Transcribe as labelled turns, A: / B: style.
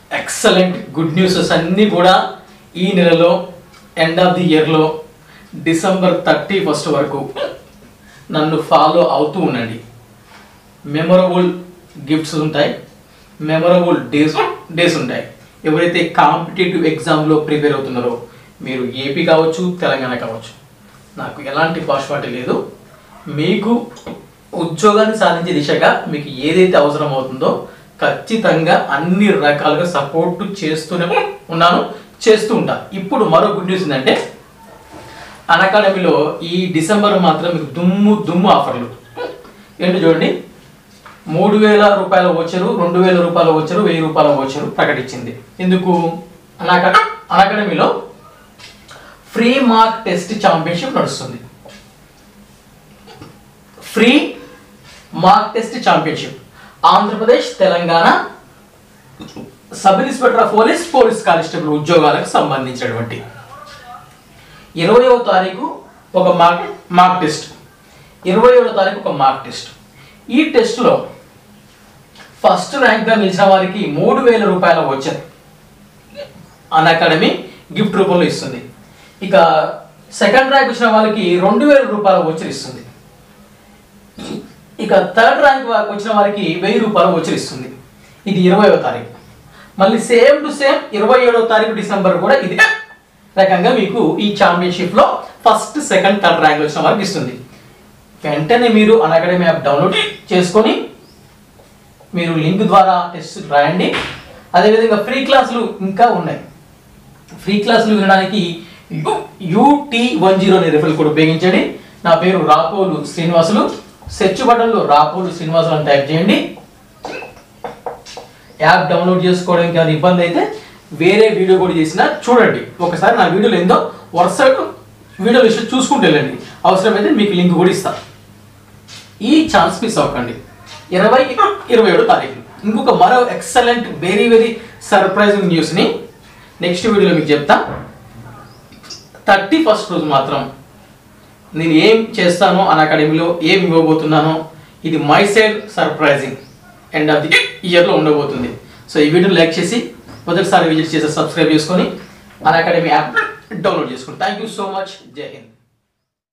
A: excellent good newses అన్నీ కూడా ఈ నెలలో ఎండ్ ఆఫ్ ది ఇయర్లో డిసెంబర్ థర్టీ ఫస్ట్ వరకు నన్ను ఫాలో అవుతూ ఉండండి మెమొరబుల్ గిఫ్ట్స్ ఉంటాయి మెమొరబుల్ డేస్ డేస్ ఉంటాయి ఎవరైతే కాంపిటేటివ్ ఎగ్జామ్లో ప్రిపేర్ అవుతున్నారో మీరు ఏపీ కావచ్చు తెలంగాణ కావచ్చు నాకు ఎలాంటి పాష్పాటి లేదు మీకు ఉద్యోగాన్ని సాధించే దిశగా మీకు ఏదైతే అవసరం అవుతుందో ఖచ్చితంగా అన్ని రకాలుగా సపోర్ట్ చేస్తూనే ఉన్నాను చేస్తూ ఉంటా ఇప్పుడు మరో గుడ్ న్యూస్ ఏంటంటే అకాడమీలో ఈ డిసెంబర్ మాత్రం మీకు దుమ్ము దుమ్ము ఆఫర్లు ఏంటి చూడండి మూడు వేల రూపాయల వచ్చరు రెండు వేల రూపాయల వచ్చరు వెయ్యి రూపాయల వచ్చరు ప్రకటించింది ఎందుకు అనకా అకాడమీలో ఫ్రీ మార్క్ టెస్ట్ ఛాంపియన్షిప్ నడుస్తుంది free mock test championship Andhra Pradesh Telangana sub inspector of police police constable ఉద్యోగాలకు సంబంధించినటువంటి ఇరవయవ తారీఖు ఒక మార్క్ మార్క్ టెస్ట్ ఇరవై ఏడవ తారీఖు ఒక మార్క్ టెస్ట్ ఈ టెస్ట్లో ఫస్ట్ ర్యాంక్గా నిలిచిన వారికి మూడు వేల రూపాయల వచ్చారు అన్ అకాడమీ గిఫ్ట్ రూపంలో ఇస్తుంది ఇక సెకండ్ ర్యాంక్ వచ్చిన వాళ్ళకి రెండు వేల రూపాయల వచ్చర్ ఇస్తుంది ఇక థర్డ్ ర్యాంక్ వా- వచ్చిన వారికి వెయ్యి రూపాయలు వచ్చర్ ఇస్తుంది ఇది ఇరవైవ తారీఖు మళ్ళీ సేమ్ టు సేమ్ ఇరవై ఏడవ తారీఖు డిసెంబర్ కూడా ఇది రకంగా మీకు ఈ ఛాంపియన్షిప్లో ఫస్ట్ సెకండ్ థర్డ్ ర్యాంక్ వచ్చిన వారికి ఇస్తుంది వెంటనే మీరు అన్ అకాడమీ యాప్ డౌన్లోడ్ చేసుకొని మీరు లింక్ ద్వారా టెస్ట్ రాయండి అదేవిధంగా ఫ్రీ క్లాసులు ఇంకా ఉన్నాయి ఫ్రీ క్లాసులు వినడానికి యూటీ వన్ జీరో అనే రెఫరల్ కోడ్ ఉపయోగించండి నా పేరు రాపోలు శ్రీనివాసులు సెర్చ్ బటన్లో రాపోలు శ్రీనివాసులు అని టైప్ చేయండి యాప్ డౌన్లోడ్ చేసుకోవడానికి అది ఇబ్బంది అయితే వేరే వీడియో కూడా చేసినా చూడండి ఒకసారి నా వీడియోలో ఏందో వరుస వీడియో లిస్ట్ చూసుకుంటూ వెళ్ళండి అవసరమైతే మీకు లింక్ కూడా ఇస్తాను ఈ ఛాన్స్ మిస్ అవ్వకండి ఇరవై ఇరవై ఏడో తారీఖు ఇంకొక మరో ఎక్సలెంట్ వెరీ వెరీ సర్ప్రైజింగ్ న్యూస్ని నెక్స్ట్ వీడియోలో మీకు చెప్తా థర్టీ ఫస్ట్ రోజు మాత్రం నేను ఏం చేస్తానో అన్ అకాడమీలో ఏం ఇవ్వబోతున్నానో ఇది my side surprising end of the ఇయర్లో ఉండబోతుంది సో ఈ వీడియో లైక్ చేసి మొదటిసారి విజిట్ చేసి సబ్స్క్రైబ్ చేసుకొని అన్ అకాడమీ యాప్ డౌన్లోడ్ చేసుకోండి thank you so much Jai Hind